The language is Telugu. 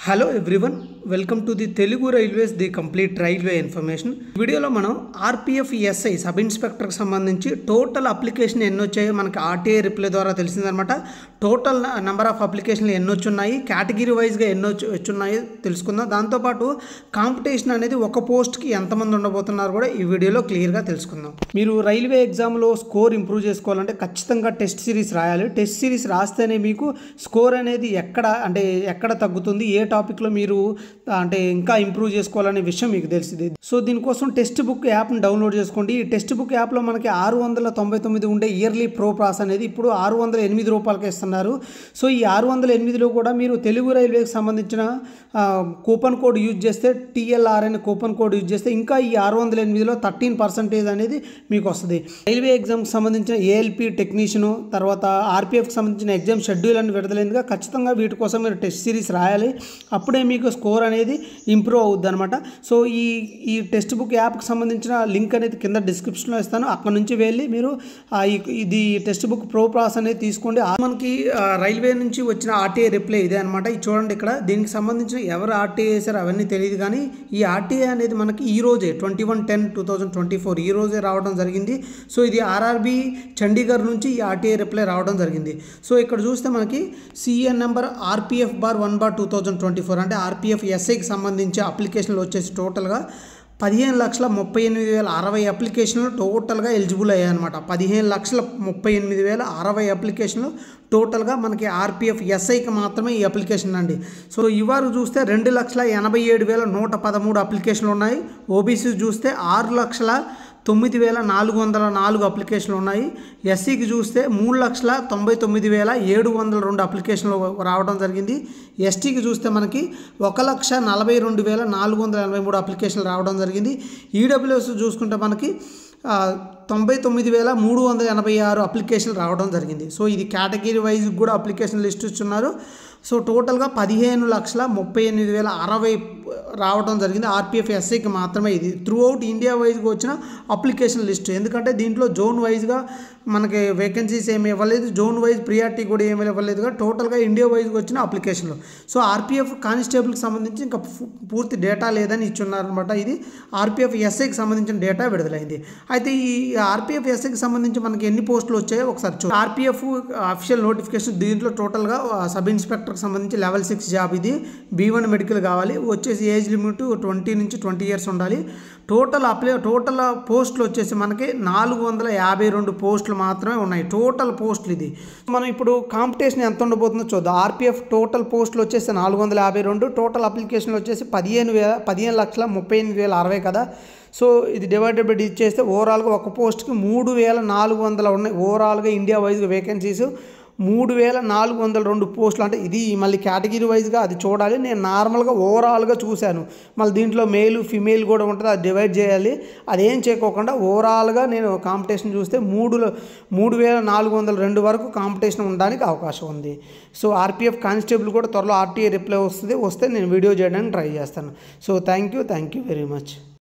hello everyone welcome to the Telugu Railways the complete railway information వీడియోలో మనం ఆర్పిఎఫ్ ఎస్ఐ సబ్ ఇన్స్పెక్టర్కి సంబంధించి టోటల్ అప్లికేషన్ ఎన్ని వచ్చాయో మనకి ఆర్టీఐ రిప్లై ద్వారా తెలిసిందనమాట టోటల్ నెంబర్ ఆఫ్ అప్లికేషన్లు ఎన్ని వచ్చున్నాయి కేటగిరీ వైజ్గా ఎన్ని వచ్చి వచ్చున్నాయో తెలుసుకుందాం దాంతోపాటు కాంపిటీషన్ అనేది ఒక పోస్ట్కి ఎంతమంది ఉండబోతున్నారు కూడా ఈ వీడియోలో క్లియర్గా తెలుసుకుందాం మీరు రైల్వే ఎగ్జామ్లో స్కోర్ ఇంప్రూవ్ చేసుకోవాలంటే ఖచ్చితంగా టెస్ట్ సిరీస్ రాయాలి టెస్ట్ సిరీస్ రాస్తేనే మీకు స్కోర్ అనేది ఎక్కడ అంటే ఎక్కడ తగ్గుతుంది ఏ టాపిక్లో మీరు అంటే ఇంకా ఇంప్రూవ్ చేసుకోవాలనే విషయం మీకు తెలిసింది సో దీనికోసం టెక్స్ట్ బుక్ యాప్ని డౌన్లోడ్ చేసుకోండి ఈ టెక్స్ట్ బుక్ యాప్లో మనకి ఆరు వందల తొంభై తొమ్మిది ఉండే ఇయర్లీ ప్రో పాస్ అనేది ఇప్పుడు ఆరు వందల ఎనిమిది రూపాయలకి ఇస్తున్నారు సో ఈ ఆరు వందల ఎనిమిదిలో కూడా మీరు తెలుగు రైల్వేకి సంబంధించిన కూపన్ కోడ్ యూజ్ చేస్తే టీఎల్ఆర్ అనే కూపన్ కోడ్ యూజ్ చేస్తే ఇంకా ఈ ఆరు వందల ఎనిమిదిలో థర్టీన్ పర్సెంటేజ్ అనేది మీకు వస్తుంది రైల్వే ఎగ్జామ్కి సంబంధించిన ఏఎల్పి టెక్నీషియను తర్వాత ఆర్పిఎఫ్కి సంబంధించిన ఎగ్జామ్ షెడ్యూల్ అని విడుదలైందిగా ఖచ్చితంగా వీటి కోసం మీరు టెస్ట్ సిరీస్ రాయాలి అప్పుడే మీకు స్కోర్ అనేది ఇంప్రూవ్ అవుద్ది అనమాట సో ఈ ఈ టెక్స్ట్ బుక్ యాప్కి సంబంధించిన లింక్ అనేది కింద డిస్క్రిప్షన్లో ఇస్తాను అక్కడ నుంచి వెళ్ళి మీరు ఆ ఈ- ఇది టెక్స్ట్ బుక్ ప్రో ప్రాస్ అనేది తీసుకోండి ఆ మనకి ఆ, రైల్వే నుంచి వచ్చిన ఆర్టీఐ రిప్లై ఇదే అనమాట ఇది చూడండి ఇక్కడ దీనికి సంబంధించిన ఎవరు ఆర్టీఐ వేసారో అవన్నీ తెలియదు కానీ ఈ ఆర్టీఐ అనేది మనకి ఈ రోజే twenty one ten two thousand twenty four ఈ రోజే రావడం జరిగింది సో ఇది ఆర్ఆర్బి చండీగఢ్ నుంచి ఈ ఆర్టీఐ రిప్లై రావడం జరిగింది సో ఇక్కడ చూస్తే మనకి CN number RPF bar one bar two thousand twenty four అంటే ఆర్పిఎఫ్ ఎస్ఐకి సంబంధించి అప్లికేషన్లు వచ్చేసి టోటల్గా పదిహేను లక్షల ముప్పై ఎనిమిది వేల అరవై అప్లికేషన్లు టోటల్గా ఎలిజిబుల్ అయ్యాయి అనమాట పదిహేను లక్షల ముప్పై ఎనిమిది వేల అరవై అప్లికేషన్లు టోటల్గా మనకి ఆర్పిఎఫ్ ఎస్ఐకి మాత్రమే ఈ అప్లికేషన్ అండి సో ఇవారు చూస్తే రెండు లక్షల ఎనభై ఏడు వేల నూట పదమూడు అప్లికేషన్లు ఉన్నాయి ఓబీసీ చూస్తే ఆరు లక్షల తొమ్మిది వేల నాలుగు వందల నాలుగు అప్లికేషన్లు ఉన్నాయి ఎస్సీకి చూస్తే మూడు లక్షల తొంభై తొమ్మిది వేల ఏడు వందల రెండు అప్లికేషన్లు రావడం జరిగింది ఎస్టీకి చూస్తే మనకి ఒక లక్ష నలభై రెండు వేల నాలుగు వందల ఎనభై మూడు అప్లికేషన్లు రావడం జరిగింది ఈడబ్ల్యూఎస్ చూసుకుంటే మనకి ఆ, తొంభై తొమ్మిది వేల మూడు వందల ఎనభై ఆరు అప్లికేషన్లు రావడం జరిగింది సో ఇది కేటగిరీ వైజ్ కూడా అప్లికేషన్ లిస్ట్ ఇస్తున్నారు సో టోటల్గా పదిహేను లక్షల ముప్పై ఎనిమిది వేల అరవై రావడం జరిగింది ఆర్పిఎఫ్ ఎస్ఐకి మాత్రమే ఇది త్రూ అవుట్ ఇండియా వైజ్గా వచ్చిన అప్లికేషన్ లిస్ట్ ఎందుకంటే దీంట్లో జోన్ వైజ్గా మనకి వేకెన్సీస్ ఏమి ఇవ్వలేదు జోన్ వైజ్ ప్రియారిటీ కూడా ఏమీ ఇవ్వలేదుగా టోటల్గా ఇండియా వైజ్గా వచ్చిన అప్లికేషన్లు సో ఆర్పిఎఫ్ కానిస్టేబుల్కి సంబంధించి ఇంకా పు- పూర్తి డేటా లేదని ఇచ్చున్నారనమాట ఇది ఆర్పిఎఫ్ ఎస్ఐకి సంబంధించిన డేటా విడుదలైంది అయితే ఈ ఆర్పిఎఫ్ ఎస్ఐకి సంబంధించి మనకి ఎన్ని పోస్టులు వచ్చాయో ఒకసారి చూ ఆర్పిఎఫ్ అఫీషియల్ నోటిఫికేషన్ దీంట్లో టోటల్గా సబ్ ఇన్స్పెక్టర్కి సంబంధించి లెవెల్ సిక్స్ జాబ్ ఇది బీ వన్ మెడికల్ కావాలి వచ్చేసి ఏజ్ లిమిట్ ట్వంటీ నుంచి ట్వంటీ ఇయర్స్ ఉండాలి టోటల్ అప్లై టోటల్ పోస్టులు వచ్చేసి మనకి నాలుగు వందల యాభై రెండు పోస్టులు మాత్రమే ఉన్నాయి టోటల్ పోస్టులు ఇది మనం ఇప్పుడు కాంపిటీషన్ ఎంత ఉండబోతుందో చూద్దాం ఆర్పిఎఫ్ టోటల్ పోస్టులు వచ్చేసి నాలుగు వందల యాభై రెండు టోటల్ అప్లికేషన్లు వచ్చేసి పదిహేను వేల పదిహేను లక్షల ముప్పై ఎనిమిది వేల అరవై కదా సో ఇది డివైడెడ్ బై ఇది చేస్తే ఓవరాల్గా ఒక పోస్ట్కి మూడు వేల నాలుగు వందల ఉన్నాయి ఓవరాల్గా ఇండియా వైజ్గా వేకెన్సీస్ మూడు వేల నాలుగు వందల రెండు పోస్టులు అంటే ఇది మళ్ళీ కేటగిరీ వైజ్గా అది చూడాలి నేను నార్మల్గా ఓవరాల్గా చూశాను మళ్ళీ దీంట్లో మేల్ ఫిమేల్ కూడా ఉంటుంది అది డివైడ్ చేయాలి అదేం చేయకోకుండా ఓవరాల్గా నేను కాంపిటీషన్ చూస్తే మూడు మూడు వేల నాలుగు వందల రెండు వరకు కాంపిటీషన్ ఉండడానికి అవకాశం ఉంది సో ఆర్పిఎఫ్ కానిస్టేబుల్ కూడా త్వరలో ఆర్టీఏ రిప్లై వస్తుంది వస్తే నేను వీడియో చేయడానికి ట్రై చేస్తాను so thank you thank you very much